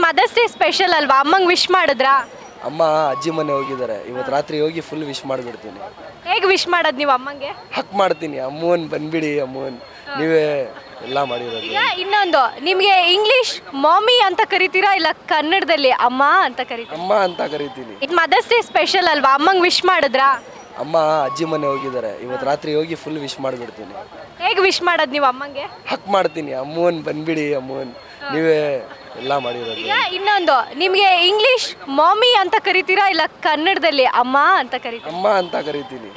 mother's day special ಅಲ್ವಾ ಅಮ್ಮಂಗೆ wish ಮಾಡಿದ್ರಾ ಅಮ್ಮ ಅಜ್ಜಿ ಮನೆ ಹೋಗಿದ್ದಾರೆ ಇವತ್ತು ರಾತ್ರಿ ಹೋಗಿ ಫುಲ್ ವಿಶ್ ಮಾಡಿಬಿಡ್ತೀನಿ ಹೇಗೆ ವಿಶ್ ಮಾಡೋದು ನೀವು ಅಮ್ಮಂಗೆ ಹಕ್ ಮಾಡ್ತೀನಿ ಅಮ್ಮನ್ ಬಂದ್ಬಿಡಿ ಅಮ್ಮನ್ ನೀವೇ ಎಲ್ಲ ಮಾಡಿರೋದು ಈಗ ಇನ್ನೊಂದು ನಿಮಗೆ ಇಂಗ್ಲಿಷ್ ಮಾಮಿ ಅಂತ ಕರಿತೀರಾ ಇಲ್ಲ ಕನ್ನಡದಲ್ಲಿ ಅಮ್ಮ ಅಂತ ಕರಿತೀರಾ ಅಮ್ಮ ಅಂತ ಕರಿತೀನಿ ಇದು ಮದರ್ಸ್ ಡೇ ಸ್ಪೆಷಲ್ ಅಲ್ವಾ ಅಮ್ಮಂಗೆ ವಿಶ್ ಮಾಡಿದ್ರಾ ಅಮ್ಮ ಅಜ್ಜಿ ಮನೆ ಹೋಗಿದ್ದಾರೆ ಇವತ್ತು ರಾತ್ರಿ ಹೋಗಿ ಫುಲ್ ವಿಶ್ ಮಾಡಿಬಿಡ್ತೀನಿ ಹೇಗೆ ವಿಶ್ ಮಾಡೋದು ನೀವು ಅಮ್ಮಂಗೆ ಹಕ್ ಮಾಡ್ತೀನಿ ಅಮ್ಮನ್ ಬಂದ್ಬಿಡಿ ಅಮ್ಮನ್ ನೀವೇ ಎಲ್ಲ ಮಾಡಿರೋದು ಈಗ ಇನ್ನೊಂದು ನಿಮಗೆ ಇಂಗ್ಲಿಷ್ ಮಾಮಿ ಅಂತ ಕರಿತೀರಾ ಇಲ್ಲ ಕನ್ನಡದಲ್ಲಿ ಅಮ್ಮ ಅಂತ ಕರಿತೀರಾ ಅಮ್ಮ ಅಂತ ಕರಿತೀನಿ